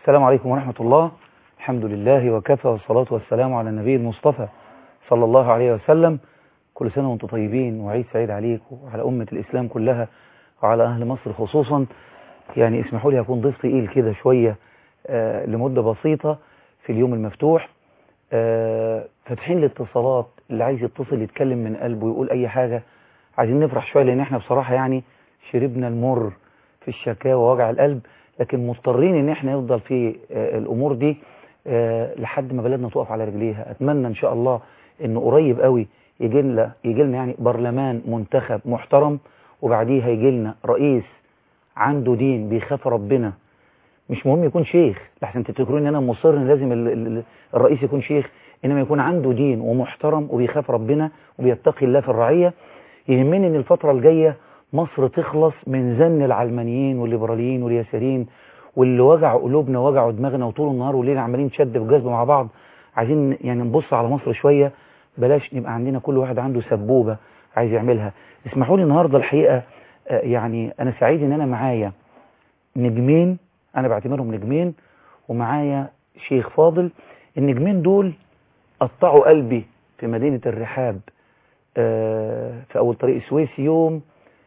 السلام عليكم ورحمة الله الحمد لله وكفى والصلاة والسلام على النبي المصطفى صلى الله عليه وسلم كل سنة وانتم طيبين وعيد سعيد عليكم وعلى أمة الإسلام كلها وعلى أهل مصر خصوصا يعني اسمحوا لي أكون ضيف تقيل كده شوية آه لمدة بسيطة في اليوم المفتوح آه فاتحين الاتصالات اللي عايز يتصل يتكلم من قلبه ويقول أي حاجة عايزين نفرح شوية لأن احنا بصراحة يعني شربنا المر في الشكاوى ووجع القلب لكن مضطرين ان احنا نفضل في آه الامور دي آه لحد ما بلدنا تقف على رجليها اتمنى ان شاء الله انه قريب قوي يجي لنا يجي لنا يعني برلمان منتخب محترم وبعديه هيجي لنا رئيس عنده دين بيخاف ربنا مش مهم يكون شيخ لحسن تفتكروا ان انا مصر ان لازم ال ال الرئيس يكون شيخ انما يكون عنده دين ومحترم وبيخاف ربنا وبيتقي الله في الرعيه يهمني ان الفتره الجايه مصر تخلص من زن العلمانيين والليبراليين واليساريين واللي وجعوا قلوبنا ووجعوا دماغنا وطول النهار والليل عمالين نشد في جذب مع بعض عايزين يعني نبص على مصر شويه بلاش نبقى عندنا كل واحد عنده سبوبه عايز يعملها اسمحوا لي النهارده الحقيقه يعني انا سعيد ان انا معايا نجمين انا بعتبرهم نجمين ومعايا شيخ فاضل النجمين دول قطعوا قلبي في مدينه الرحاب في اول طريق السويس يوم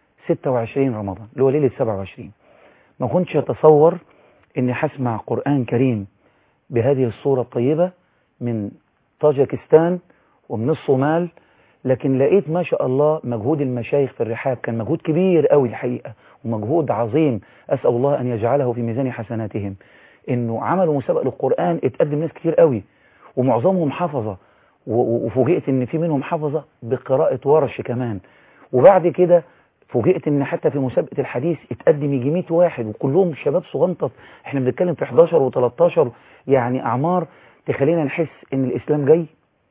26 رمضان اللي هو ليله 27 ما كنتش اتصور اني هسمع قران كريم بهذه الصوره الطيبه من طاجكستان ومن الصومال لكن لقيت ما شاء الله مجهود المشايخ في الرحاب كان مجهود كبير قوي الحقيقة ومجهود عظيم أسأل الله أن يجعله في ميزان حسناتهم إنه عملوا مسابقة للقرآن اتقدم ناس كتير قوي ومعظمهم حفظة وفوجئت إن في منهم حفظة بقراءة ورش كمان وبعد كده فوجئت إن حتى في مسابقة الحديث اتقدم يجي 100 واحد وكلهم شباب صغنطط احنا بنتكلم في 11 و13 يعني أعمار تخلينا نحس إن الإسلام جاي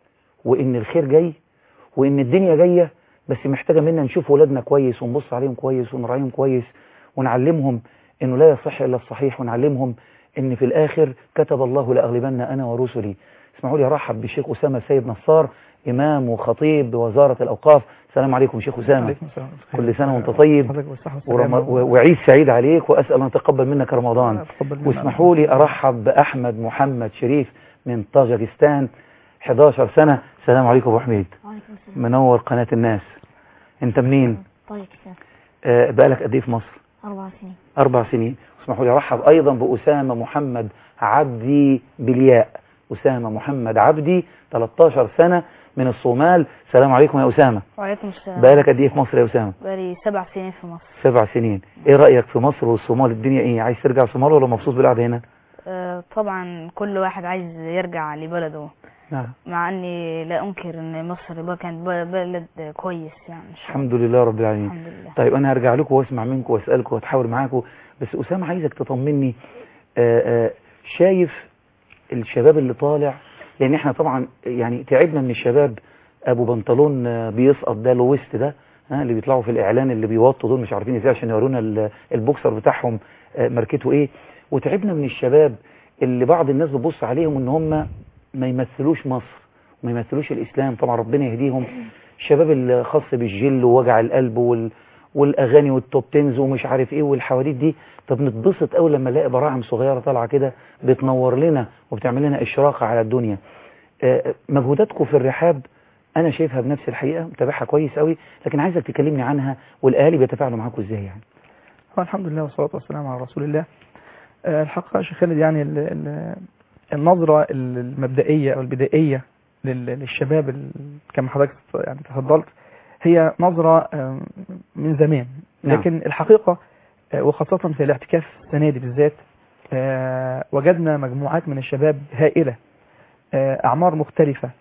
وإن الخير جاي وإن الدنيا جاية بس محتاجة منا نشوف ولادنا كويس ونبص عليهم كويس ونراعيهم كويس ونعلمهم إنه لا يصح إلا الصحيح ونعلمهم إن في الآخر كتب الله لأغلبن أنا ورسلي اسمحوا لي أرحب بالشيخ أسامة سيد نصار إمام وخطيب بوزارة الأوقاف السلام عليكم شيخ أسامة كل سنة وأنت طيب وعيد سعيد عليك وأسأل أن تقبل منك رمضان واسمحوا لي أرحب بأحمد محمد شريف من طاجكستان 11 سنة السلام عليكم ابو حميد منور قناة الناس انت منين طيب آه بقالك قد ايه في مصر أربع سنين اربع سنين اسمحوا لي ارحب ايضا باسامة محمد عبدي بالياء اسامة محمد عبدي 13 سنة من الصومال السلام عليكم يا اسامة وعليكم السلام بقالك قد ايه في مصر يا اسامة بقالي سبع سنين في مصر سبع سنين ايه رأيك في مصر والصومال الدنيا ايه عايز ترجع الصومال ولا مبسوط بالقعده هنا آه طبعا كل واحد عايز يرجع لبلده نعم مع اني لا انكر ان مصر بقى كانت بلد كويس يعني إن شاء الحمد لله رب العالمين الحمد لله طيب انا هرجع لكم واسمع منكم واسالكم واتحاور معاكم بس اسامه عايزك تطمني آآ آآ شايف الشباب اللي طالع لان احنا طبعا يعني تعبنا من الشباب ابو بنطلون بيسقط ده لويست ده ها اللي بيطلعوا في الاعلان اللي بيوطوا دول مش عارفين ازاي عشان يورونا البوكسر بتاعهم ماركته ايه وتعبنا من الشباب اللي بعض الناس بتبص عليهم ان هم ما يمثلوش مصر وما يمثلوش الإسلام طبعا ربنا يهديهم الشباب اللي خاص بالجل ووجع القلب وال... والأغاني والتوب تنز ومش عارف إيه والحواديت دي طب نتبسط قوي لما نلاقي براعم صغيرة طالعة كده بتنور لنا وبتعمل لنا إشراقة على الدنيا آه مجهوداتكم في الرحاب أنا شايفها بنفس الحقيقة متابعها كويس قوي لكن عايزك تكلمني عنها والأهالي بيتفاعلوا معاكم إزاي يعني هو الحمد لله والصلاة والسلام على رسول الله آه الحقيقة يا شيخ خالد يعني ال ال النظرة المبدئية أو البدائية للشباب كما حضرتك يعني تفضلت هي نظرة من زمان لكن نعم. الحقيقة وخاصة في الاعتكاف السنة دي بالذات وجدنا مجموعات من الشباب هائلة أعمار مختلفة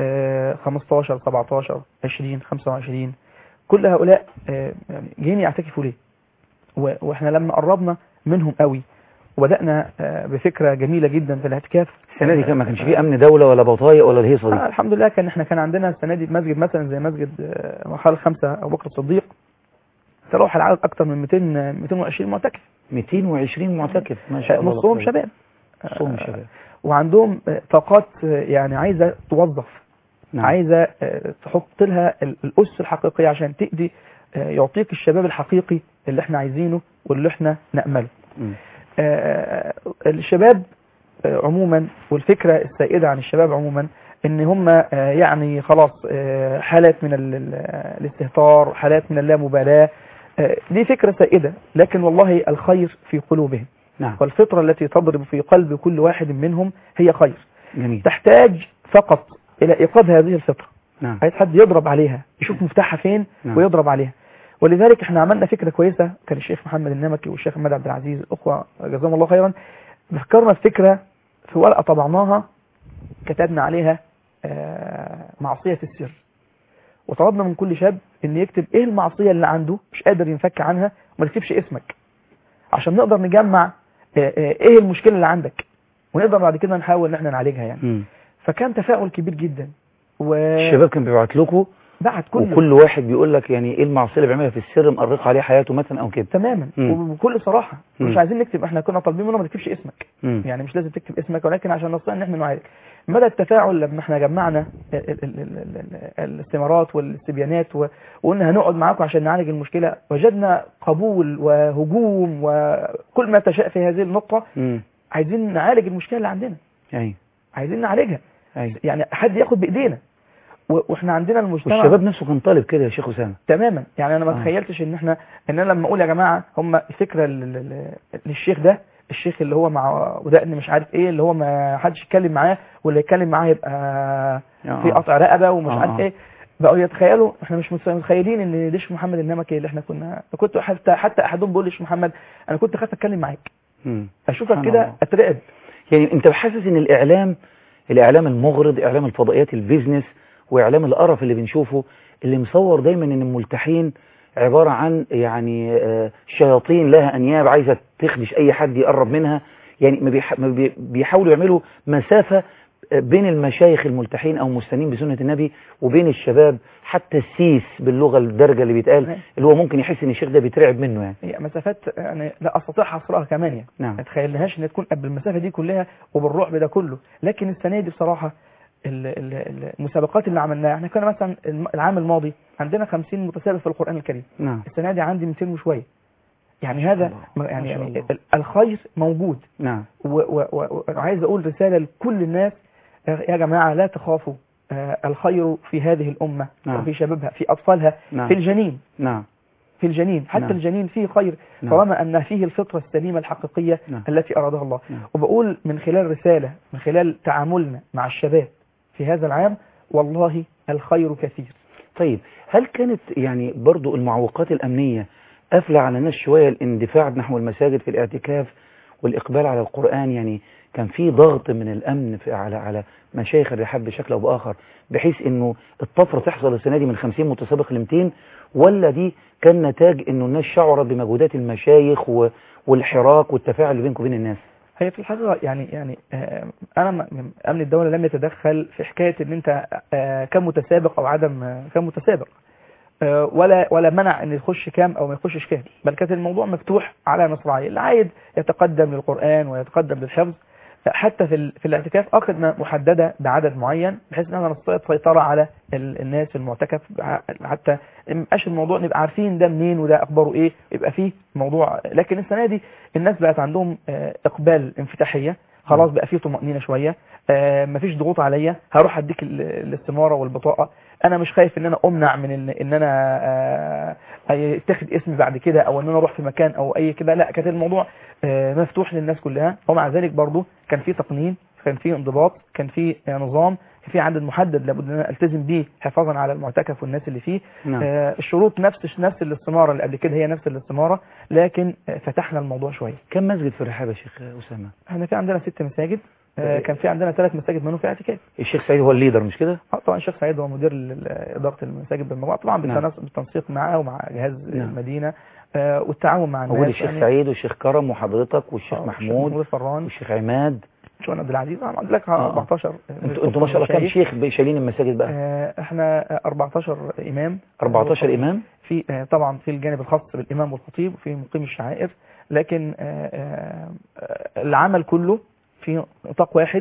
15 17 20 25 كل هؤلاء جايين يعتكفوا ليه واحنا لما قربنا منهم قوي وبدأنا بفكرة جميلة جدا في الاعتكاف السنة دي كان ما كانش فيه أمن دولة ولا بطايق ولا الهيصة دي آه الحمد لله كان احنا كان عندنا السنة دي مسجد مثلا زي مسجد مرحلة خمسة أو بكر الصديق تروح العدد أكثر من 200 220 معتكف 220 معتكف ما شاء الله نصهم شباب نصهم شباب وعندهم طاقات يعني عايزة توظف نعم. عايزة تحط لها الأس الحقيقية عشان تقضي يعطيك الشباب الحقيقي اللي احنا عايزينه واللي احنا نأمله م. آه، الشباب آه، عموما والفكرة السائدة عن الشباب عموما ان هم آه، يعني خلاص آه، حالات من ال- ال- الاستهتار حالات من اللامبالاة آه، دي فكرة سائدة لكن والله الخير في قلوبهم نعم والفطرة التي تضرب في قلب كل واحد منهم هي خير جميل تحتاج فقط إلى إيقاظ هذه الفطرة نعم عايز حد يضرب عليها يشوف مفتاحها فين نعم. ويضرب عليها ولذلك احنا عملنا فكرة كويسة كان الشيخ محمد النمكي والشيخ محمد عبد العزيز الأخوة جزاهم الله خيرا فكرنا الفكرة في ورقة طبعناها كتبنا عليها آه، معصية السر وطلبنا من كل شاب ان يكتب ايه المعصية اللي عنده مش قادر ينفك عنها وما تكتبش اسمك عشان نقدر نجمع آه، آه، ايه المشكلة اللي عندك ونقدر بعد كده نحاول ان احنا نعالجها يعني مم. فكان تفاؤل كبير جدا الشباب كان بيبعت لكم وبعد كله وكل واحد بيقول لك يعني ايه المعصيه اللي بيعملها في السر مقرقه عليه حياته مثلا او كده تماما مم. وبكل صراحة مش مم. عايزين نكتب احنا كنا طالبين منه ما تكتبش اسمك مم. يعني مش لازم تكتب اسمك ولكن عشان نستطيع ان احنا نعالج مدى التفاعل لما احنا جمعنا ال- ال- ال- ال- ال- الاستمارات والاستبيانات و- وقلنا هنقعد معاكم عشان نعالج المشكلة وجدنا قبول وهجوم وكل ما تشاء في هذه النقطة مم. عايزين نعالج المشكلة اللي عندنا ايوه عايزين نعالجها ايوه يعني حد ياخد بايدينا و- واحنا عندنا المجتمع والشباب نفسه كان طالب كده يا شيخ اسامه تماما يعني انا ما آه. تخيلتش ان احنا ان انا لما اقول يا جماعه هم الفكره لل- لل- للشيخ ده الشيخ اللي هو مع ودقن مش عارف ايه اللي هو ما حدش يتكلم معاه واللي يتكلم معاه يبقى في قطع رقبه ومش آه. عارف ايه بقوا يتخيلوا احنا مش متس- متخيلين ان ليش محمد النمكي اللي احنا كنا كنت حتى حتى احدهم بيقول ليش محمد انا كنت خايف اتكلم معاك مم. اشوفك سبحان كده الله. اترعب يعني انت حاسس ان الاعلام الاعلام المغرض اعلام الفضائيات البيزنس واعلام القرف اللي بنشوفه اللي مصور دايما ان الملتحين عبارة عن يعني آه، شياطين لها انياب عايزة تخدش اي حد يقرب منها يعني ما بيح- ما بي- بيحاولوا يعملوا مسافة آه، بين المشايخ الملتحين او مستنين بسنة النبي وبين الشباب حتى السيس باللغة الدرجة اللي بيتقال نعم. اللي هو ممكن يحس ان الشيخ ده بيترعب منه يعني هي مسافات يعني لا استطيع حصرها كمان يعني نعم ما تخيلناهاش ان تكون قبل المسافه دي كلها وبالرعب ده كله لكن السنه دي بصراحه ال- ال- ال- المسابقات اللي عملناها احنا كنا مثلا الم- العام الماضي عندنا 50 متسابق في القران الكريم نعم السنه دي عندي 200 وشويه يعني هذا الله. ما- يعني, ما شاء يعني الله. ال- الخير موجود نعم و- و- و- وعايز اقول رساله لكل الناس آه، يا جماعه لا تخافوا آه، الخير في هذه الامه نعم. وفي شبابها في اطفالها نعم في الجنين نعم في الجنين حتى نعم. الجنين فيه خير نعم. طالما أن فيه الفطرة السليمة الحقيقية نعم. التي أرادها الله نعم. وبقول من خلال رسالة من خلال تعاملنا مع الشباب في هذا العام والله الخير كثير طيب هل كانت يعني برضو المعوقات الأمنية قافلة على الناس شوية الاندفاع نحو المساجد في الاعتكاف والإقبال على القرآن يعني كان في ضغط من الأمن في على على مشايخ الرحاب بشكل أو بآخر بحيث إنه الطفرة تحصل السنة دي من 50 متسابق ل 200 ولا دي كان نتاج إنه الناس شعرت بمجهودات المشايخ و- والحراك والتفاعل اللي بينكم وبين الناس هي في الحقيقة يعني يعني آه، أنا م- م- أمن الدولة لم يتدخل في حكاية إن أنت آه، كم متسابق أو عدم آه، كم متسابق آه، ولا ولا منع ان يخش كام او ما يخشش كام بل كان الموضوع مفتوح على مصراعيه اللي عايز يتقدم للقران ويتقدم للحفظ حتى في ال- في الاعتكاف اخذنا محدده بعدد معين بحيث ان احنا نستطيع السيطره على ال- الناس المعتكف ع- حتى ما يبقاش الموضوع نبقى عارفين ده منين وده اخباره ايه يبقى فيه موضوع لكن السنه دي الناس بقت عندهم آه، اقبال انفتاحيه خلاص بقى فيه طمأنينة شوية آه، مفيش ضغوط عليا هروح اديك ال- الاستمارة والبطاقة انا مش خايف ان انا امنع من ان, إن انا آه، يتاخد اسمي بعد كده او ان انا اروح في مكان او اي كده لا كانت الموضوع آه، مفتوح للناس كلها ومع ذلك برضو كان في تقنين كان في انضباط كان في آه، نظام كان في عدد محدد لابد ان انا التزم بيه حفاظا على المعتكف والناس اللي فيه نعم آه، الشروط نفس نفس الاستمارة اللي قبل كده هي نفس الاستمارة لكن آه، فتحنا الموضوع شوية كم مسجد في الرحاب يا شيخ أسامة احنا في عندنا ست مساجد آه، كان في عندنا ثلاث مساجد منهم في اعتكاف الشيخ سعيد هو الليدر مش كده آه، طبعا الشيخ سعيد هو مدير ال- ال- اداره المساجد بالمجموعه طبعا نعم. بالتناس- بالتنسيق معاه ومع جهاز نعم. المدينه آه، والتعاون مع الناس موجود الشيخ يعني- سعيد والشيخ كرم وحضرتك والشيخ آه، محمود الفران والشيخ عماد شو عبد العزيز انا عندك لك آه. 14 انتوا انتوا ما شاء الله كام شيخ شايلين المساجد بقى آه، احنا آه، 14 امام 14 امام في آه، طبعا في الجانب الخاص بالامام والخطيب وفي مقيم الشعائر لكن آه، آه، آه، العمل كله في نطاق واحد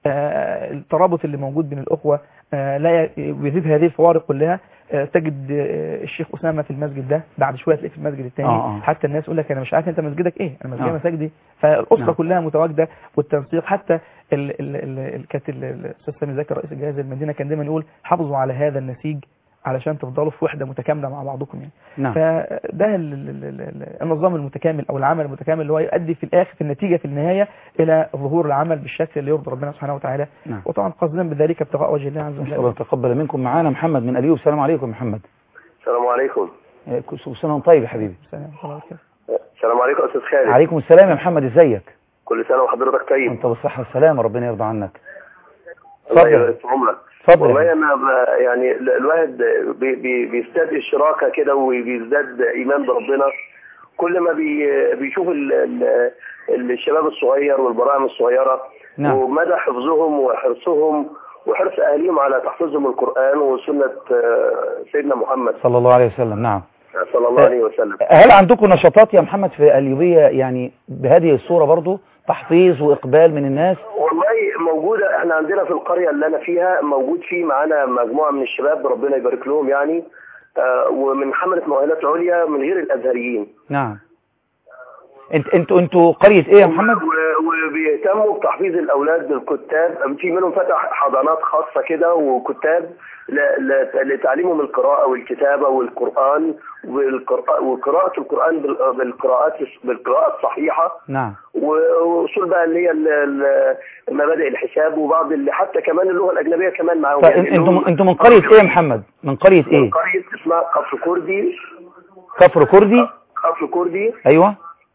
آه، الترابط اللي موجود بين الأخوة آه، لا ي- يذيب هذه الفوارق كلها آه، تجد آه، الشيخ أسامة في المسجد ده بعد شوية تلاقيه في المسجد الثاني آه، آه. حتى الناس يقول لك أنا مش عارف أنت مسجدك إيه أنا مسجدي آه. مساجدي فالأسرة نعم. كلها متواجدة والتنسيق حتى ال- ال- ال- ال- كانت ال- ال- الأستاذ سامي زكي رئيس الجهاز المدينة كان دايما يقول حافظوا على هذا النسيج علشان تفضلوا في وحدة متكاملة مع بعضكم يعني نعم فده ال- ال- ال- ال- النظام المتكامل او العمل المتكامل اللي هو يؤدي في الاخر في النتيجه في النهايه الى ظهور العمل بالشكل اللي يرضي ربنا سبحانه وتعالى نعم وطبعا قصدا بذلك ابتغاء وجه الله عز نسأل الله وجل يتقبل منكم معانا محمد من أليوب السلام عليكم محمد السلام عليكم آه، كل سنة وانت طيب يا حبيبي السلام عليكم ورحمة الله السلام عليكم استاذ خالد عليكم السلام يا محمد ازيك كل سنه وحضرتك طيب وانت بالصحة والسلامة ربنا يرضى عنك الله اتفضل يبارك في عمرك اتفضل والله يا انا ب- يعني ال- الواحد بي بي بيزداد الشراكه كده وبيزداد ايمان بربنا كل ما بي بيشوف ال ال الشباب الصغير والبراعم الصغيره نعم. ومدى حفظهم وحرصهم وحرص اهاليهم على تحفيظهم القران وسنه آه، سيدنا محمد صلى الله عليه وسلم نعم صلى الله عليه وسلم هل عندكم نشاطات يا محمد في الأليوبية يعني بهذه الصورة برضو تحفيظ وإقبال من الناس والله موجودة احنا عندنا في القرية اللي انا فيها موجود في معانا مجموعة من الشباب ربنا يبارك لهم يعني آه، ومن حملة مؤهلات عليا من غير الازهريين نعم انت انتوا انتوا قرية ايه يا محمد و- وبيهتموا بتحفيظ الاولاد بالكتاب في منهم فتح حضانات خاصة كده وكتاب ل- ل- لتعليمهم القراءة والكتابة والقرآن والقراءة وقراءة القرآن بال- بالقراءات بالقراءة الصحيحة نعم ووصول بقى اللي هي ال- ال- مبادئ الحساب وبعض اللي حتى كمان اللغه الاجنبيه كمان معاهم يعني فانتوا لهم- انتوا من قرية ايه يا محمد من قرية من ايه قريه اسمها قفر كردي كفر كردي قفر كردي ايوه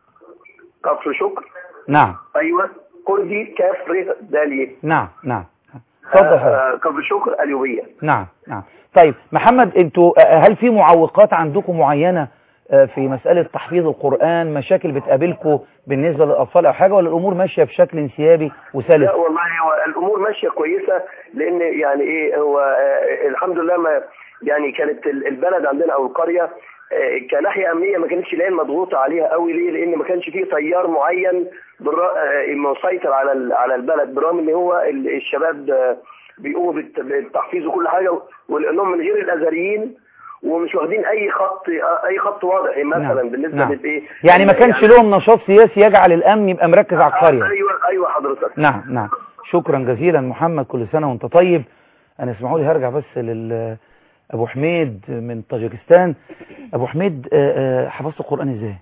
قفر شكر نعم ايوه كردي كاف ر داليه نعم نعم اتفضل حضرتك. آه، كفر شكر اليوبيه نعم نعم طيب محمد انتوا آه، هل في معوقات عندكم معينة آه، في مسألة تحفيظ القرآن مشاكل بتقابلكم بالنسبة للأطفال أو حاجة ولا الأمور ماشية بشكل انسيابي وسلس لا والله هو الامور ماشيه كويسه لان يعني ايه هو آه، الحمد لله ما يعني كانت ال- البلد عندنا او القريه آه، كناحيه امنيه ما كانتش العين مضغوطه عليها قوي ليه؟ لان ما كانش فيه تيار معين بالر- آه، مسيطر على ال- على البلد بالرغم ان هو ال- الشباب آه، بيقوموا بالت- بالتحفيظ وكل حاجه ولانهم من غير الازهريين ومش واخدين اي خط آه، اي خط واضح مثلا نعم. بالنسبه نعم. للايه يعني ما كانش لهم نشاط سياسي يجعل الأمن يبقى مركز على القرية ايوه ايوه حضرتك نعم نعم شكرا جزيلا محمد كل سنة وانت طيب انا اسمحوا لي هرجع بس لل ابو حميد من طاجيكستان ابو حميد آه، آه، حفظت القرآن ازاي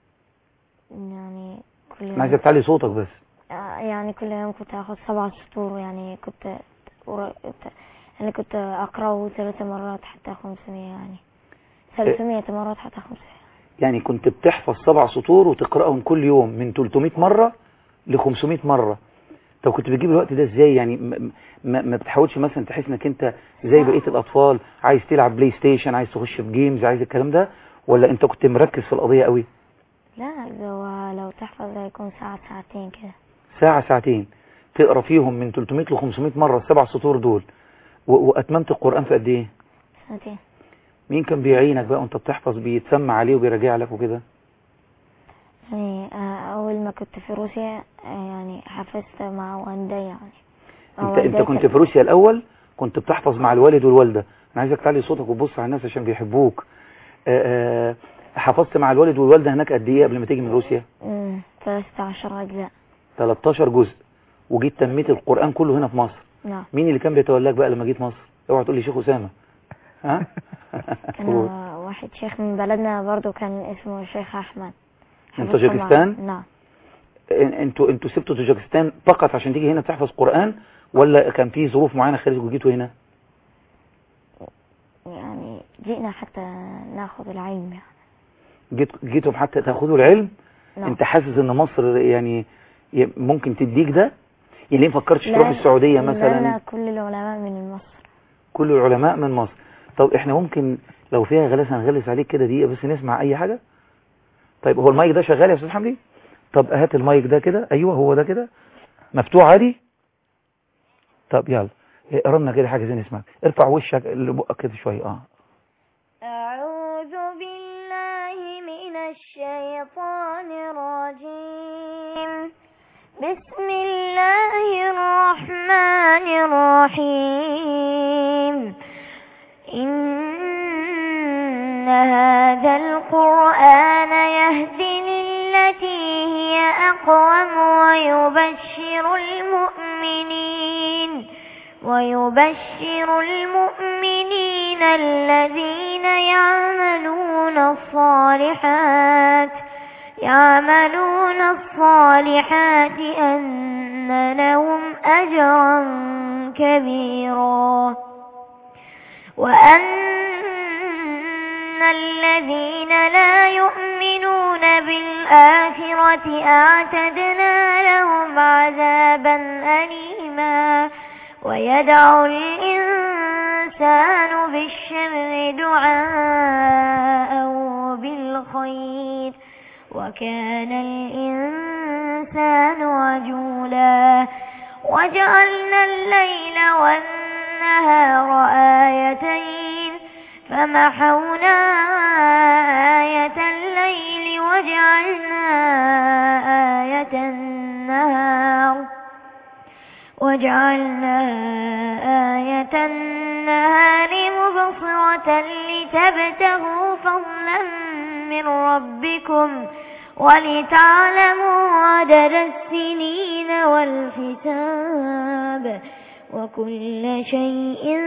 يعني كل انا يوم عايزك تعلي صوتك بس آه، يعني كل يوم كنت اخد سبع سطور يعني كنت ورا- كنت- يعني كنت اقراه ثلاث مرات حتى 500 يعني 300 مرات حتى 500 يعني كنت بتحفظ سبع سطور وتقرأهم كل يوم من 300 مرة ل 500 مرة طب كنت بتجيب الوقت ده ازاي يعني م- ما, ما بتحاولش مثلا تحس انك انت زي بقية الاطفال عايز تلعب بلاي ستيشن عايز تخش في جيمز عايز الكلام ده ولا انت كنت مركز في القضية قوي لا لو لو تحفظ هيكون ساعة ساعتين كده ساعة ساعتين تقرا فيهم من 300 ل 500 مرة السبع سطور دول و- واتممت القرآن في قد ايه سنتين مين كان بيعينك بقى وانت بتحفظ بيتسمع عليه وبيراجع لك وكده يعني آه، أول ما كنت في روسيا آه، يعني حفظت مع والدي يعني مع انت انت والدي كنت كان- في روسيا الاول كنت بتحفظ مع الوالد والوالدة انا عايزك تعلي صوتك وتبص على الناس عشان بيحبوك آه، آه، حفظت مع الوالد والوالدة هناك قد ايه قبل ما تيجي من روسيا مم، 13 أجزاء 13 جزء وجيت تميت القرآن كله هنا في مصر نعم مين اللي كان بيتولاك بقى لما جيت مصر اوعى تقول لي شيخ أسامة ها كان واحد شيخ من بلدنا برضو كان اسمه الشيخ أحمد من حفظت طاجيكستان؟ معه. نعم إن- انتوا انتوا سبتوا طاجيكستان فقط عشان تيجي هنا تحفظ قرآن ولا كان في ظروف معينة خلتكم جيتوا هنا يعني جئنا حتى ناخذ العلم يعني جيت جيتوا حتى تاخدوا العلم نعم انت حاسس ان مصر يعني ي- ممكن تديك ده يعني ليه ما فكرتش لا- تروح السعودية لأن مثلا كل العلماء من مصر كل العلماء من مصر طب احنا ممكن لو فيها غلس هنغلس عليك كده دقيقة بس نسمع اي حاجة طيب هو المايك ده شغال يا استاذ حمدي طب هات المايك ده كده ايوه هو ده كده مفتوح عادي طب يلا اقرا لنا كده حاجة زي نسمعك ارفع وشك لبقك كده شوية اه أعوذ بالله من الشيطان الرجيم بسم الله الرحمن الرحمن الرحيم إن هذا القرآن يهدي للتي هي أقوم ويبشر المؤمنين ويبشر المؤمنين الذين يعملون الصالحات يعملون الصالحات أن لهم أجرا كبيرا وأن الذين لا يؤمنون بالآخرة أعتدنا لهم عذابا أليما ويدعو الإنسان بالشر دعاءه بالخير وكان الإنسان عجولا وجعلنا الليل والنهار آيتين فمحونا آية الليل وجعلنا آية النهار وجعلنا آية النهار مبصرة لتبتغوا فضلا من ربكم ولتعلموا عدد السنين والحساب وكل شيء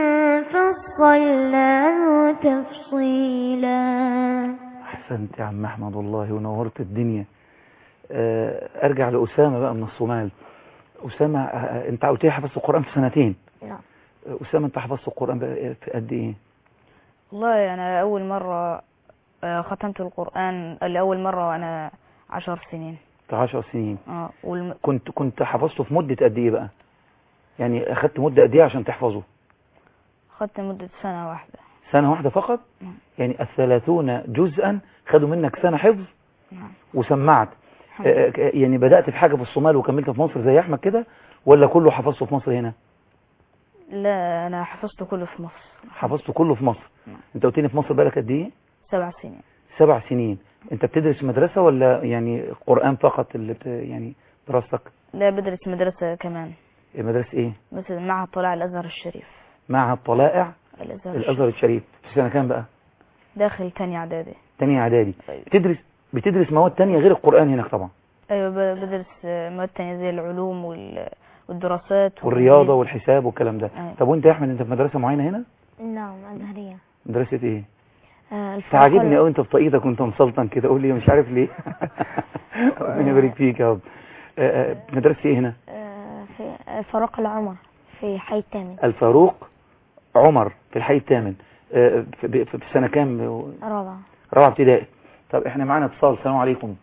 فصلناه تفصيلا احسنت يا عم احمد والله ونورت الدنيا آه، ارجع لاسامه بقى من الصومال اسامه آه، انت قلت لي حفظت القران في سنتين نعم آه، اسامه انت حفظت القران بقى في قد ايه والله أنا أول مرة آه، ختمت القرآن لأول مرة وأنا عشر سنين في 10 سنين اه والم... كنت كنت حفظته في مده قد ايه بقى يعني اخدت مده قد ايه عشان تحفظه خدت مدة سنة واحدة سنه واحده فقط نعم. يعني الثلاثون جزءا خدوا منك سنه حفظ نعم وسمعت الحمد لله. آه، آه، يعني بدات في حاجه في الصومال وكملت في مصر زي احمد كده ولا كله حفظته في مصر هنا لا أنا حفظت كله في مصر حفظته كله في مصر نعم. انت قلت لي في مصر بالك قد ايه سبع سنين سبع سنين انت بتدرس في مدرسة ولا يعني قرآن فقط اللي بت... يعني دراستك لا بدرس مدرسة كمان مدرسة ايه مثل معهد طلع الأزهر الشريف معهد طلائع الأزهر الازهر الشريف في سنة كام بقى داخل تاني إعدادي تانية اعدادي أيوة. بتدرس بتدرس مواد تانية غير القرآن هناك طبعا أيوة ب- بدرس آه، مواد تانية زي العلوم وال... والدراسات والرياضة والحساب والكلام ده أيوة. طب وانت يا احمد انت في مدرسة معينة هنا نعم أزهرية مدرسة ايه آه، الفرق تعجبني ال- قوي انت في طاقيتك وانت مسلطن كده قول لي مش عارف ليه ربنا يبارك فيك يا رب آه، آه، مدرسة ايه هنا آه، في الفاروق العمر في حي الثامن الفاروق عمر في الحي الثامن آه، في في- في سنة كام رابعة رابعة ابتدائي طب احنا معانا اتصال السلام عليكم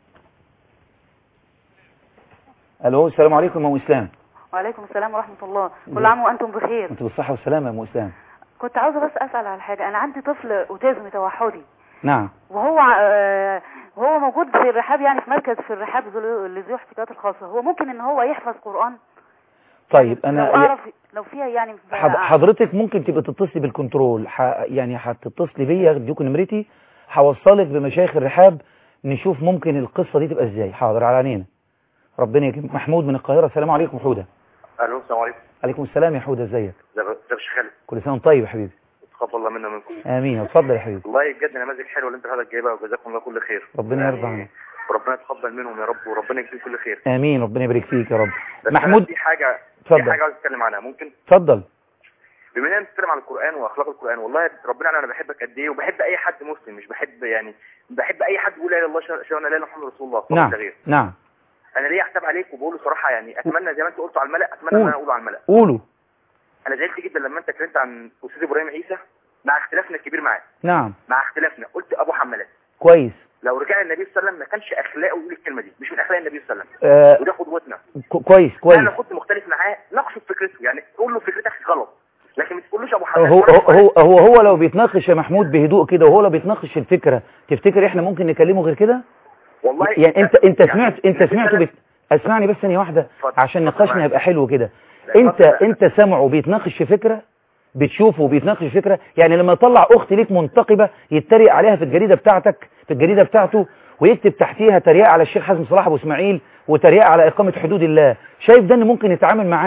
الو السلام عليكم يا ام اسلام وعليكم السلام ورحمة الله ازيك؟ كل عام وأنتم بخير انت بالصحة والسلامة يا ام اسلام كنت عاوزة بس أسأل على حاجة أنا عندي طفل أوتيزم توحدي نعم وهو آه، هو موجود في الرحاب يعني في مركز في الرحاب ذو- لذوي احتياجات الخاصة هو ممكن إن هو يحفظ قرآن طيب لو انا أعرف لو فيها يعني حض- حضرتك ممكن تبقى تتصلي بالكنترول ح... يعني هتتصلي بيا اديكم نمرتي هوصلك بمشايخ الرحاب نشوف ممكن القصة دي تبقى ازاي حاضر على عينينا ربنا يكرمك محمود من القاهرة السلام عليكم حودة الو السلام عليكم عليكم السلام يا حودة ازيك ازيك يا شيخ خالد كل سنة وانت طيب يا حبيبي تقبل الله منا ومنكم امين اتفضل يا حبيبي والله بجد نماذج حلوه اللي انت حضرتك جايبها وجزاكم الله كل خير ربنا يرضى عنك وربنا يتقبل منهم يا رب وربنا يجزيهم كل خير امين ربنا يبارك فيك يا رب بس محمود أنا في حاجه اتفضل. في حاجه عاوز اتكلم عنها ممكن اتفضل بما اننا بنتكلم عن القران واخلاق القران والله ربنا يعلم انا بحبك قد ايه وبحب اي حد مسلم مش بحب يعني بحب اي حد يقول لا اله الا الله شهر انا لا اله الا محمد رسول الله صلى الله نعم عليه وسلم نعم انا ليه احسب عليك وبقول صراحه يعني اتمنى زي ما انت قلت على الملأ اتمنى قول. ان انا اقوله على الملأ قولوا انا زعلت جدا لما انت اتكلمت عن استاذ ابراهيم عيسى مع اختلافنا الكبير معاه نعم مع اختلافنا قلت ابو حمالات كويس لو رجع النبي صلى الله عليه وسلم ما كانش اخلاقه يقول الكلمه دي مش من اخلاق النبي صلى الله عليه وسلم آه وده قدوتنا ك- كويس كويس انا كنت مختلف معاه نقصد فكرته يعني قول له فكرتك غلط لكن ما تقولوش ابو هو حماد هو هو هو, هو لو بيتناقش يا محمود بهدوء كده وهو لو بيتناقش الفكرة تفتكر احنا ممكن نكلمه غير كده والله يعني انت انت يعني سمعت انت النبي سمعته صلى الله بت... اسمعني بس ثانيه واحده اتفضل. عشان اتفضل نقاشنا معاك. يبقى حلو كده لا، انت اتفضل. انت سامعه بيتناقش في فكره بتشوفه بيتناقش في فكره يعني لما يطلع اخت ليك منتقبه يتريق عليها في الجريده بتاعتك في الجريده بتاعته ويكتب تحتيها تريقه على الشيخ حازم صلاح ابو اسماعيل وتريقه على اقامه حدود الله شايف ده ان ممكن يتعامل معاه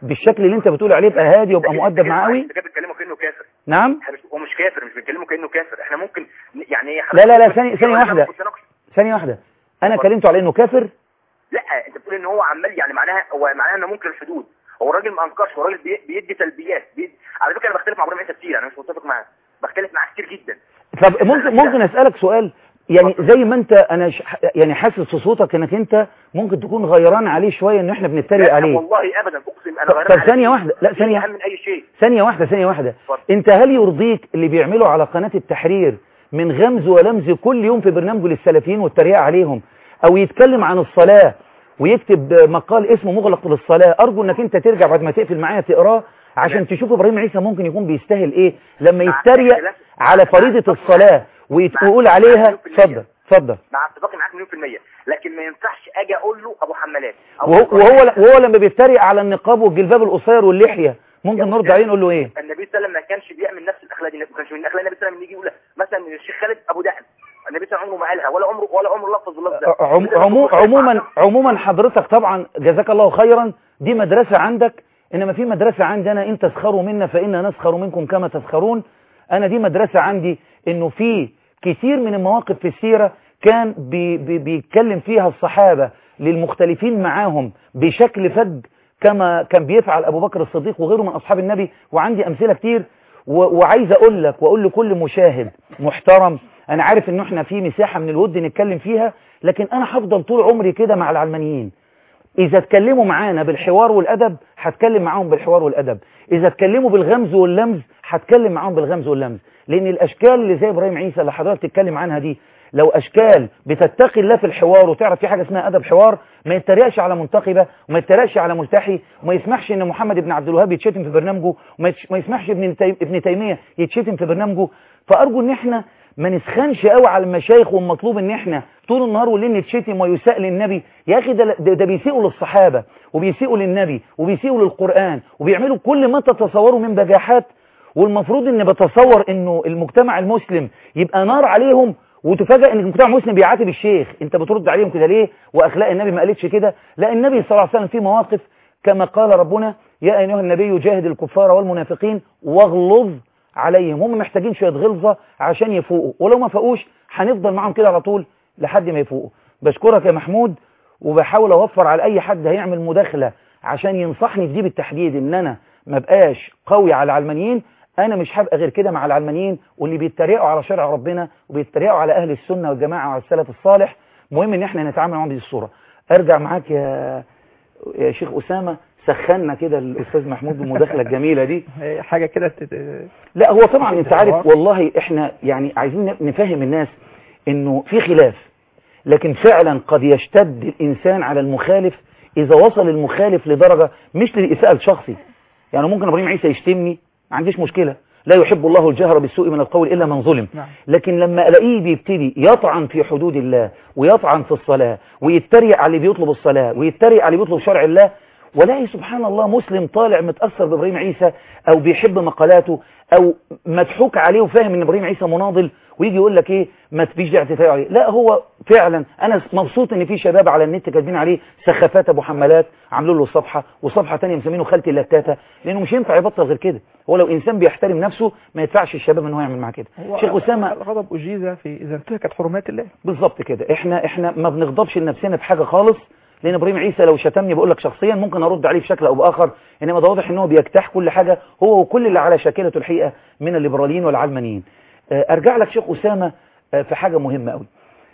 بالشكل اللي انت بتقول عليه يبقى هادي ويبقى مؤدب معاه قوي انت كده بتكلمه كانه كافر نعم احنا مش- هو مش كافر مش بنكلمه كانه كافر احنا ممكن ن- يعني ايه لا لا لا حضرتك- ثانية ثانية واحدة ثانية واحدة انا كلمته على انه كافر لا انت بتقول ان هو عمال يعني معناها هو معناها انه ممكن الحدود هو الراجل ما انكرش هو الراجل بي- بيدي سلبيات بيدي على فكره انا بختلف مع ابراهيم عيسى كتير انا مش متفق معاه بختلف معاه كتير جدا طب ممكن ممكن اسالك سؤال يعني زي ما انت انا ش... يعني حاسس في صوتك انك انت ممكن تكون غيران عليه شويه ان احنا بنتريق لا، عليه والله ابدا اقسم انا طب- غيران طب على ثانية شيء. واحدة، لا، دي ثانية. اهم من اي شيء ثانية واحدة ثانية واحدة اتفضل. انت هل يرضيك اللي بيعملوا على قناة التحرير من غمز ولمز كل يوم في برنامجه للسلفيين والتريقة عليهم او يتكلم عن الصلاة ويكتب مقال اسمه مغلق للصلاة ارجو انك انت ترجع بعد ما تقفل معايا تقراه عشان تشوف ابراهيم عيسى ممكن يكون بيستاهل ايه لما مع يتريق اختلاف- على مع فريضة اتفاق الصلاة ويت- مع ويقول اتفاق عليها مليون في المية. اتفضل اتفضل مع اتفاقي معاك مليون في المية لكن ما ينفعش اجي اقول له ابو حمالات أو وهو أبو وهو وهو لما بيتريق على النقاب والجلباب القصير واللحية ممكن نرد عليه نقول له ايه النبي صلى الله عليه وسلم ما كانش بيعمل نفس الاخلاق دي ما كانش من الاخلاق النبي صلى الله عليه وسلم يجي يقول مثلا الشيخ خالد ابو دقن النبي صلى الله عليه وسلم عمره ما قالها ولا عمره ولا عمره لفظ اللفظ ده عم عمو عموما عموما حضرتك طبعا جزاك الله خيرا دي مدرسة عندك انما في مدرسة عندنا ان تسخروا منا فإنا نسخر منكم كما تسخرون انا دي مدرسة عندي انه في كثير من المواقف في السيرة كان بي بي بيتكلم فيها الصحابة للمختلفين معاهم بشكل فج كما كان بيفعل ابو بكر الصديق وغيره من اصحاب النبي وعندي امثلة كتير و- وعايز اقول لك واقول لكل مشاهد محترم انا عارف ان احنا في مساحة من الود نتكلم فيها لكن انا هفضل طول عمري كده مع العلمانيين اذا اتكلموا معانا بالحوار والادب هتكلم معاهم بالحوار والادب اذا اتكلموا بالغمز واللمز هتكلم معاهم بالغمز واللمز لان الاشكال اللي زي ابراهيم عيسى اللي حضرتك تتكلم عنها دي لو اشكال بتتقي الله في الحوار وتعرف في حاجه اسمها ادب حوار ما يتريقش على منتقبه وما يتريقش على ملتحي وما يسمحش ان محمد بن عبد الوهاب يتشتم في برنامجه وما يتش- ما يسمحش ابن تيم- ابن تيميه يتشتم في برنامجه فارجو ان احنا ما نسخنش قوي على المشايخ والمطلوب ان احنا طول النهار والليل نتشتم ويساء للنبي يا اخي ده, ده, ده بيسيئوا للصحابه وبيسيئوا للنبي وبيسيئوا للقران وبيعملوا كل ما تتصوروا من بجاحات والمفروض ان بتصور انه المجتمع المسلم يبقى نار عليهم وتفاجئ ان المجتمع المسلم بيعاتب الشيخ انت بترد عليهم كده ليه واخلاق النبي ما قالتش كده لا النبي صلى الله عليه وسلم في مواقف كما قال ربنا يا ايها النبي جاهد الكفار والمنافقين واغلظ عليهم هم محتاجين شويه غلظه عشان يفوقوا ولو ما فاقوش هنفضل معاهم كده على طول لحد ما يفوقوا بشكرك يا محمود وبحاول اوفر على اي حد هيعمل مداخله عشان ينصحني في دي بالتحديد ان انا ما بقاش قوي على العلمانيين انا مش هبقى غير كده مع العلمانيين واللي بيتريقوا على شرع ربنا وبيتريقوا على اهل السنه والجماعه وعلى السلف الصالح مهم ان احنا نتعامل معاهم بهذه الصوره ارجع معاك يا يا شيخ اسامه سخنا كده الاستاذ محمود بالمداخله الجميله دي هي حاجة كده تت- لا هو طبعا انت عارف والله احنا يعني عايزين نفهم الناس انه في خلاف لكن فعلا قد يشتد الانسان على المخالف اذا وصل المخالف لدرجة مش للاساءة الشخصي يعني ممكن ابراهيم عيسى يشتمني ما عنديش مشكلة لا يحب الله الجهر بالسوء من القول الا من ظلم نعم. لكن لما الاقيه بيبتدي يطعن في حدود الله ويطعن في الصلاة ويتريق على اللي بيطلب الصلاة ويتريق على اللي بيطلب شرع الله ولاقي سبحان الله مسلم طالع متأثر بإبراهيم عيسى أو بيحب مقالاته أو مضحوك عليه وفاهم إن إبراهيم عيسى مناضل ويجي يقول لك إيه ما تفيش داعي تتريق عليه لا هو فعلا أنا مبسوط إن في شباب على النت كاتبين عليه سخافات أبو حمالات عاملين له صفحة وصفحة تانية مسمينه خالتي اللتاتة لأنه مش ينفع يبطل غير كده هو لو إنسان بيحترم نفسه ما يدفعش الشباب إن هو يعمل معاه كده هو شيخ أسامة الغضب أجيز في إذا انتهكت حرمات الله بالظبط كده احنا احنا ما بنغضبش لنفسنا في حاجه خالص لان ابراهيم عيسى لو شتمني بقول لك شخصيا ممكن ارد عليه بشكل او باخر انما ده واضح ان هو بيجتاح كل حاجه هو وكل اللي على شاكلته الحقيقه من الليبراليين والعلمانيين آه، ارجع لك شيخ اسامه آه، في حاجه مهمه قوي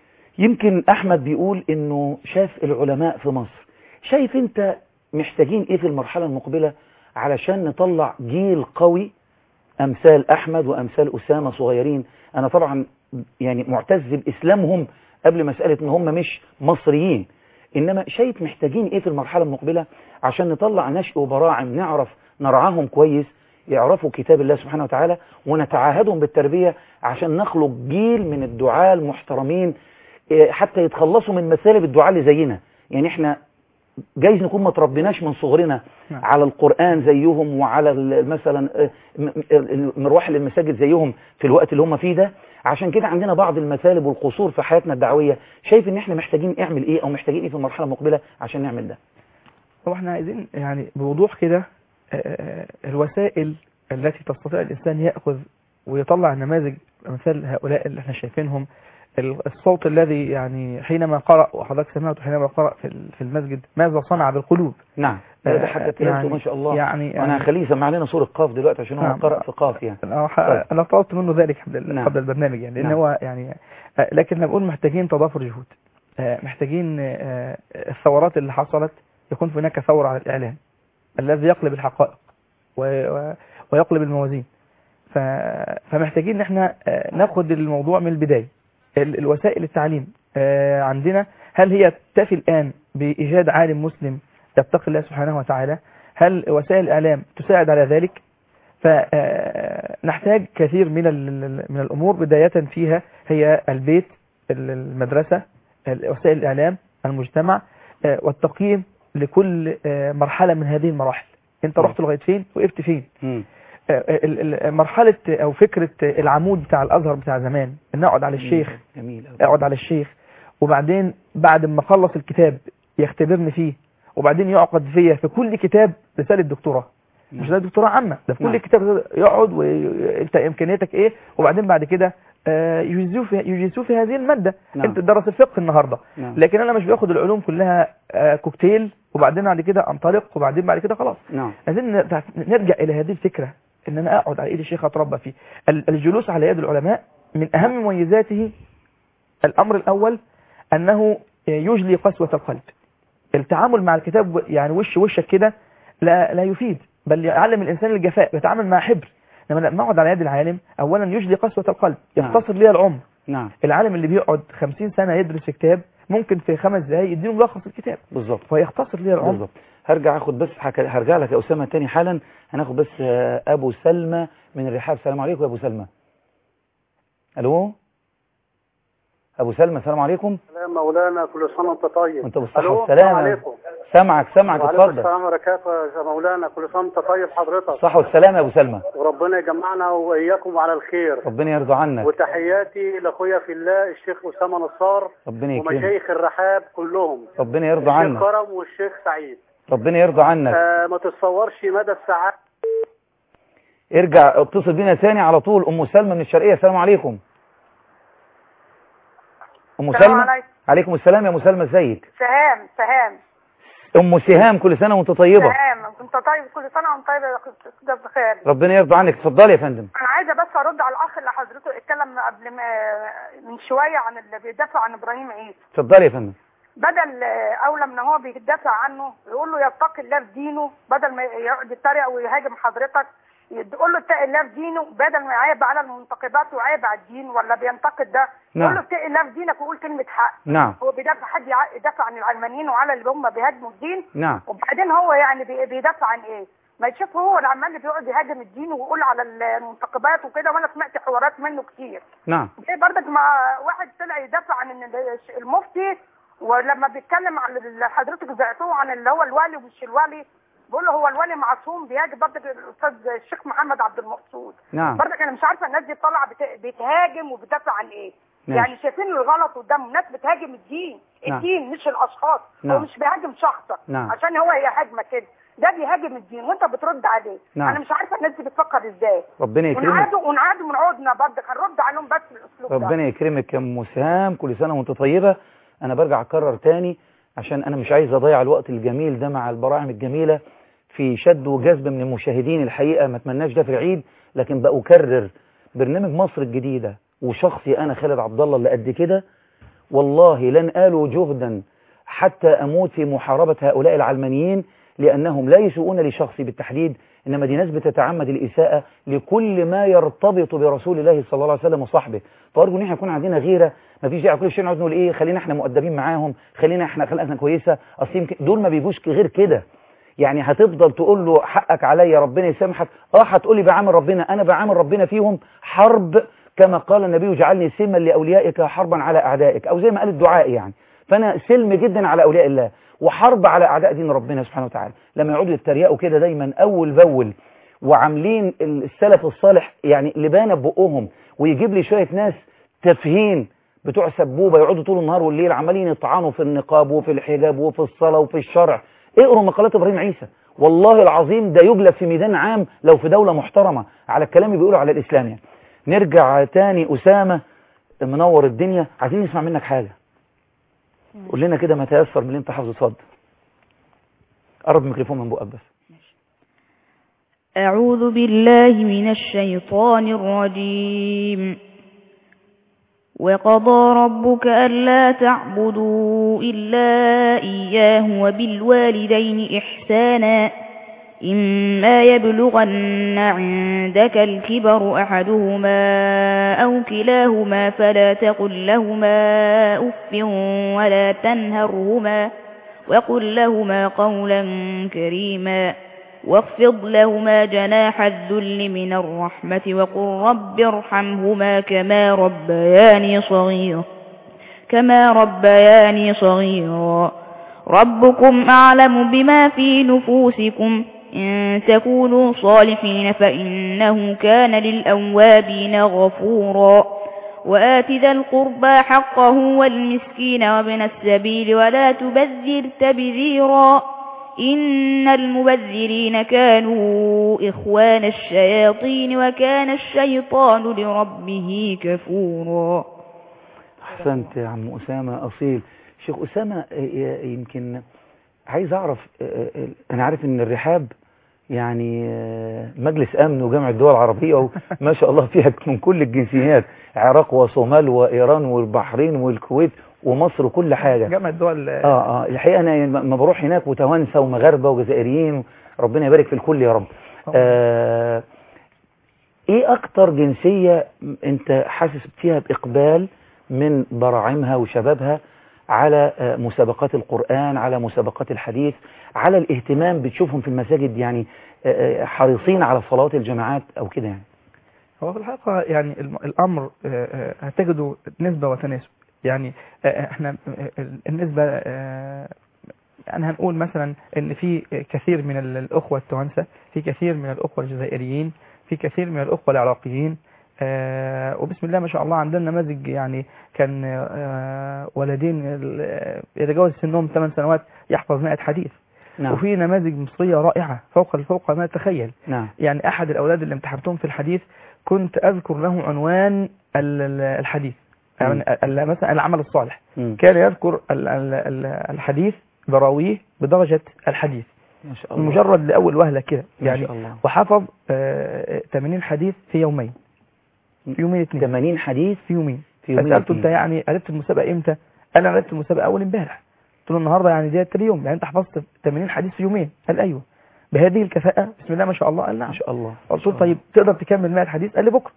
يمكن احمد بيقول انه شاف العلماء في مصر شايف انت محتاجين ايه في المرحله المقبله علشان نطلع جيل قوي امثال احمد وامثال اسامه صغيرين انا طبعا يعني معتز باسلامهم قبل مساله ان هم مش مصريين انما شايف محتاجين ايه في المرحله المقبله عشان نطلع نشء وبراعم نعرف نرعاهم كويس يعرفوا كتاب الله سبحانه وتعالى ونتعاهدهم بالتربيه عشان نخلق جيل من الدعاة المحترمين إيه، حتى يتخلصوا من مثالب الدعاة اللي زينا يعني احنا جايز نكون ما تربيناش من صغرنا نعم. على القرآن زيهم وعلى ال- مثلا آه، م- م- المروح للمساجد زيهم في الوقت اللي هم فيه ده عشان كده عندنا بعض المثالب والقصور في حياتنا الدعوية شايف ان احنا محتاجين نعمل ايه او محتاجين ايه في المرحلة المقبلة عشان نعمل ده هو احنا عايزين يعني بوضوح كده آه، الوسائل التي تستطيع الإنسان يأخذ ويطلع نماذج مثل هؤلاء اللي احنا شايفينهم ال- الصوت الذي يعني حينما قرأ وحضرتك سمعته حينما قرأ في ال- في المسجد ماذا صنع بالقلوب نعم ده ده حاجة تلاته يعني- ما شاء الله يعني انا هخليه يسمع لنا سورة قاف دلوقتي عشان هو نعم. قرأ في قاف يعني أنا ح- طيب. انا طلبت منه ذلك قبل نعم. قبل البرنامج يعني لان نعم. هو يعني آه، لكن انا بقول محتاجين تضافر جهود آه، محتاجين آه، الثورات اللي حصلت يكون هناك ثورة على الإعلام الذي يقلب الحقائق و- و- ويقلب الموازين ف- فمحتاجين ان احنا آه، ناخد الموضوع من البداية ال- الوسائل التعليم آه، عندنا هل هي تكتفي الآن بإيجاد عالم مسلم يتقي الله سبحانه وتعالى هل وسائل الإعلام تساعد على ذلك فنحتاج كثير من ال- من الأمور بداية فيها هي البيت ال- المدرسة ال- وسائل الإعلام المجتمع آه، والتقييم لكل آه، مرحلة من هذه المراحل انت رحت لغاية فين وقفت فين مم. آه، ال- ال- مرحلة أو فكرة العمود بتاع الأزهر بتاع زمان إن أقعد على الشيخ جميل أوي. اقعد على الشيخ وبعدين بعد ما اخلص الكتاب يختبرني فيه وبعدين يعقد فيا في كل كتاب رسالة دكتوراه مش نعم. ده دكتوراه عامة ده في نعم. كل كتاب يقعد وانت امكانياتك ايه وبعدين بعد كده آه، يجيزوه في يجيزوه في هذه المادة نعم. انت تدرس الفقه النهارده نعم. لكن انا مش باخد العلوم كلها آه، كوكتيل وبعدين بعد كده انطلق وبعدين بعد كده خلاص نعم عايزين نرجع- نرجع الى هذه الفكرة ان انا اقعد على ايد الشيخ اتربى فيه ال- الجلوس على يد العلماء من اهم مميزاته الامر الاول انه يجلي قسوة القلب التعامل مع الكتاب يعني وش وشك كده لا لا يفيد بل يعلم الانسان الجفاء بيتعامل مع حبر لما لما اقعد على يد العالم اولا يجلي قسوة القلب نعم. يختصر لي العمر نعم العالم اللي بيقعد 50 سنة يدرس كتاب ممكن في خمس دقايق يديله ملخص الكتاب بالظبط فيختصر لي العمر بالظبط هرجع اخد بس حك... هرجع لك يا اسامه تاني حالا هناخد بس آه، ابو سلمى من الرحاب السلام عليكم يا ابو سلمى الو ابو سلمى السلام عليكم سلام مولانا كل سنة وانت طيب وانت بالصحه ألو، والسلامه السلام عليكم سامعك سامعك وعليكم اتفضل السلام وبركاته يا مولانا كل سنة وانت طيب حضرتك الصحه والسلامه يا ابو سلمى وربنا يجمعنا وإياكم على الخير ربنا يرضى عنك وتحياتي لأخويا في الله الشيخ أسامة نصار ربنا يكرمك ومشايخ الرحاب كلهم ربنا يرضى الشيخ عنك كرم والشيخ سعيد ربنا يرضى عنك آه ما تتصورش مدى السعادة ارجع اتصل بينا ثاني على طول ام سلمى من الشرقيه السلام عليكم ام السلام سلمى عليكم. عليكم السلام يا ام سلمى ازيك سهام سهام ام سهام كل سنه وانت طيبه سهام انت طيب كل سنه وانت طيب يا استاذ بخير ربنا يرضى عنك اتفضلي يا فندم انا عايزه بس ارد على الاخ اللي حضرته اتكلم قبل ما من شويه عن اللي بيدافع عن ابراهيم عيسى اتفضلي يا فندم بدل آه، اولى من هو بيدافع عنه يقول له يتقي الله في دينه بدل ما يقعد يتريق ويهاجم حضرتك يقول له اتقي الله في دينه بدل ما يعيب على المنتقدات ويعيب على الدين ولا بينتقد ده نعم. يقول له اتقي الله في دينك وقول كلمه حق نعم هو بيدافع حد يع- يدافع عن العلمانيين وعلى اللي هم بيهاجموا الدين نعم وبعدين هو يعني بي- بيدافع عن ايه ما يشوف هو اللي عمال اللي بيقعد يهاجم الدين ويقول على المنتقبات وكده وانا سمعت حوارات منه كتير نعم زي برضك مع واحد طلع يدافع عن إن ال- المفتي ولما بيتكلم عن اللي حضرتك زعتوه عن اللي هو الوالي ومش الوالي بقول له هو الوالي معصوم بيهاجم برضك الاستاذ الشيخ محمد عبد المقصود نعم برضك انا مش عارفه الناس دي طالعه بت- بتهاجم وبتدافع عن ايه ماشي. يعني شايفين الغلط قدامهم ناس بتهاجم الدين نعم. الدين مش الاشخاص نعم. هو مش بيهاجم شخصك نعم. عشان هو يهاجمك كده ده بيهاجم الدين وانت بترد عليه نعم. انا مش عارفه الناس دي بتفكر ازاي ربنا يكرمك ونعادوا ونعادوا من عودنا برضك هنرد عليهم بس بالاسلوب ده ربنا يكرمك يا ام سهام كل سنه وانت طيبه انا برجع اكرر تاني عشان انا مش عايز اضيع الوقت الجميل ده مع البراعم الجميله في شد وجذب من المشاهدين الحقيقه ما اتمناش ده في العيد لكن بأكرر برنامج مصر الجديده وشخصي انا خالد عبد الله اللي قد كده والله لن آلوا جهدا حتى أموت في محاربة هؤلاء العلمانيين لأنهم لا يسوءون لشخصي بالتحديد إنما دي ناس بتتعمد الإساءة لكل ما يرتبط برسول الله صلى الله عليه وسلم وصحبه فأرجو إن احنا يكون عندنا غيرة ما فيش داعي كل شيء نقعد نقول إيه خلينا احنا مؤدبين معاهم خلينا احنا خلقنا كويسة أصل يمكن دول ما بيجوش غير كده يعني هتفضل تقول له حقك عليا ربنا يسامحك اه هتقول لي بعامل ربنا انا بعامل ربنا فيهم حرب كما قال النبي اجعلني سلما لاوليائك حربا على اعدائك او زي ما قال الدعاء يعني فانا سلم جدا على اولياء الله وحرب على اعداء دين ربنا سبحانه وتعالى لما يقعدوا يتريقوا كده دايما اول باول وعاملين السلف الصالح يعني لبانه ببقهم ويجيب لي شويه ناس تافهين بتوع سبوبه يقعدوا طول النهار والليل عمالين يطعنوا في النقاب وفي الحجاب وفي الصلاه وفي الشرع اقروا مقالات ابراهيم عيسى والله العظيم ده يجلب في ميدان عام لو في دولة محترمة على الكلام اللي بيقولوا على الإسلام يعني نرجع تاني أسامة منور الدنيا عايزين نسمع منك حاجة قول لنا كده ما تيسر من اللي انت حافظه اتفضل قرب الميكروفون من بقك بس أعوذ بالله من الشيطان الرجيم وقضى ربك ألا تعبدوا إلا إياه وبالوالدين إحسانا إما يبلغن عندك الكبر أحدهما أو كلاهما فلا تقل لهما أف ولا تنهرهما وقل لهما قولا كريما واخفض لهما جناح الذل من الرحمة وقل رب ارحمهما كما ربياني صغيرا كما ربياني صغيرا ربكم أعلم بما في نفوسكم إن تكونوا صالحين فإنه كان للأوابين غفورا وآت ذا القربى حقه والمسكين وابن السبيل ولا تبذر تبذيرا إن المبذرين كانوا إخوان الشياطين وكان الشيطان لربه كفورا أحسنت يا عم أسامة أصيل شيخ أسامة آه، يمكن عايز أعرف آه، آه، أنا عارف إن الرحاب يعني آه، مجلس أمن وجامعة الدول العربية وما شاء الله فيها من كل الجنسيات عراق وصومال وإيران والبحرين والكويت ومصر وكل حاجة جامعة الدول اه اه الحقيقه انا لما بروح هناك وتوانسه ومغاربه وجزائريين ربنا يبارك في الكل يا رب آه ايه اكتر جنسيه انت حاسس فيها باقبال من براعمها وشبابها على آه، مسابقات القرآن على مسابقات الحديث على الاهتمام بتشوفهم في المساجد يعني آه، آه، حريصين على صلوات الجماعات او كده يعني هو في الحقيقة يعني الم- الأمر آه، آه، هتجده نسبة وتناسب يعني آه، آه، احنا آه، النسبة آه، يعني هنقول مثلا ان في كثير من ال- الأخوة التوانسة في كثير من الأخوة الجزائريين في كثير من الأخوة العراقيين آه، وبسم الله ما شاء الله عندنا نماذج يعني كان آه، ولدين ال- آه، يتجاوز سنهم 8 سنوات يحفظ 100 حديث نعم وفي نماذج مصرية رائعة فوق فوق ما تتخيل نعم يعني أحد الأولاد اللي امتحنتهم في الحديث كنت أذكر له عنوان ال- ال- الحديث يعني ال- مثلا العمل الصالح مم. كان يذكر ال- ال- ال- الحديث براويه بدرجة الحديث ما شاء الله مجرد لأول وهلة كده ما يعني شاء الله وحفظ آه، 80 حديث في يومين في يومين اثنين 80 حديث في يومين في يومين فسألته اتنين. انت يعني قربت المسابقة امتى قال انا قربت المسابقة اول امبارح قلت له النهارده يعني ديت تاني يوم يعني انت حفظت 80 حديث في يومين قال ايوه بهذه الكفاءة بسم الله ما شاء الله قال نعم ما شاء الله قلت له طيب تقدر تكمل 100 حديث قال لي بكره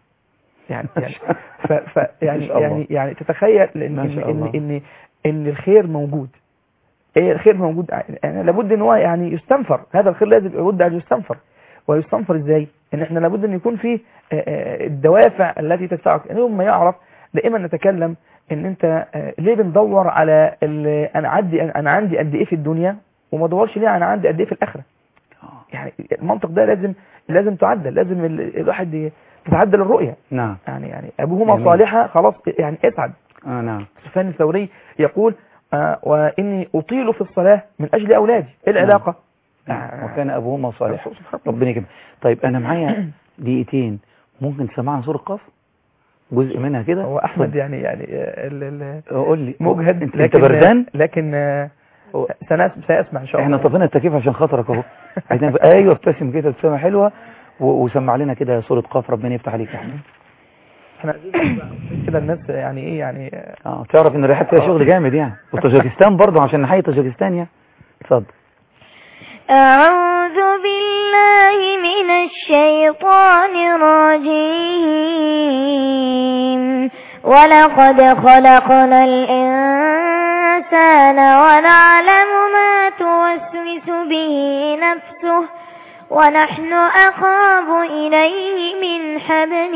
يعني يعني ف, ف يعني ما شاء الله. يعني يعني تتخيل ان ما ان شاء الله. ان ان, إن الخير موجود ايه الخير موجود يعني لابد ان هو يعني يستنفر هذا الخير لازم يبد ان يستنفر ويستنفر ازاي ان احنا لابد ان يكون في آه، آه، الدوافع التي تدفعك يعني يوم ما يعرف دائما نتكلم ان انت آه، ليه بندور على ال- انا عندي انا عندي قد ايه في الدنيا وما ادورش ليه انا عندي قد ايه في الاخره يعني المنطق ده لازم لازم تعدل لازم ال- الواحد ي- تتعدل الرؤيه نعم يعني يعني ابوهما جميل. صالحه خلاص يعني اسعد اه نعم سفيان الثوري يقول آه واني اطيل في الصلاه من اجل اولادي ايه العلاقه نعم. وكان ابوهما صالحا ربنا يكرمك طيب انا معايا دقيقتين ممكن تسمعنا سورة قاف جزء منها كده هو احمد يعني يعني آه، ال- ال- قول لي مجهد انت, انت بردان لكن آه، سنس- سيسمع ان شاء الله احنا طفينا التكييف عشان خاطرك اهو عايزين نبقى- ايوه ابتسم كده ابتسامه حلوه و- وسمع لنا كده سورة قاف ربنا يفتح عليك يا احمد احنا كده الناس يعني ايه يعني آه، اه تعرف ان الرحاب فيها شغل جامد يعني وطاجيكستان برضه عشان نحيي طاجيكستان يعني اتفضل أعوذ بالله من الشيطان الرجيم ولقد خلقنا الإنسان ونعلم ما توسوس به نفسه ونحن أقرب إليه من حبل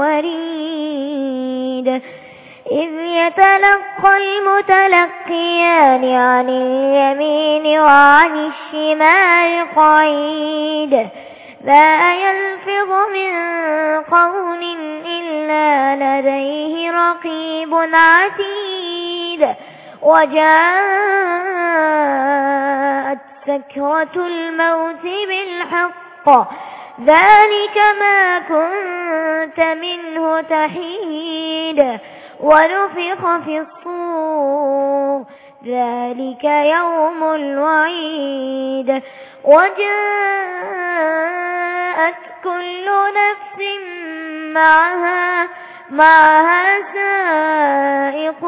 الوريد إذ يتلقى المتلقيان عن اليمين وعن الشمال قعيد لا يلفظ من قول إلا لديه رقيب عتيد وجاءت سكرة الموت بالحق ذلك ما كنت منه تحيد ونفخ في الصور ذلك يوم الوعيد وجاءت كل نفس معها معها سائق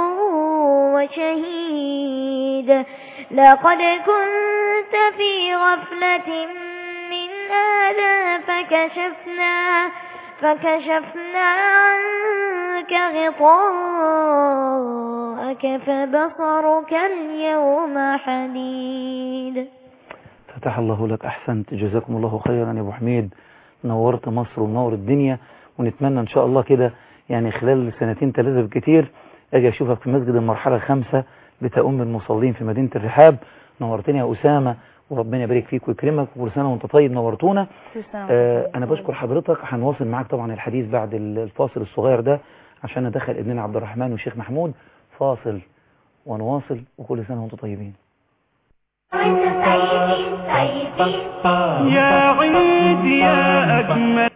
وشهيد لقد كنت في غفلة من هذا فكشفنا فكشفنا عنك غطاءك فبصرك اليوم حديد فتح الله لك أحسنت جزاكم الله خيرا يا أبو حميد نورت مصر ونور الدنيا ونتمنى إن شاء الله كده يعني خلال سنتين ثلاثة بالكتير أجي أشوفك في مسجد المرحلة الخامسة بتأم المصلين في مدينة الرحاب نورتني يا أسامة وربنا يبارك فيك ويكرمك وكل سنة وانت طيب نورتونا آه أنا بشكر حضرتك هنواصل معاك طبعا الحديث بعد الفاصل الصغير ده عشان ندخل ابننا عبد الرحمن والشيخ محمود فاصل ونواصل وكل سنة وانتم طيبين يا عيد يا أجمل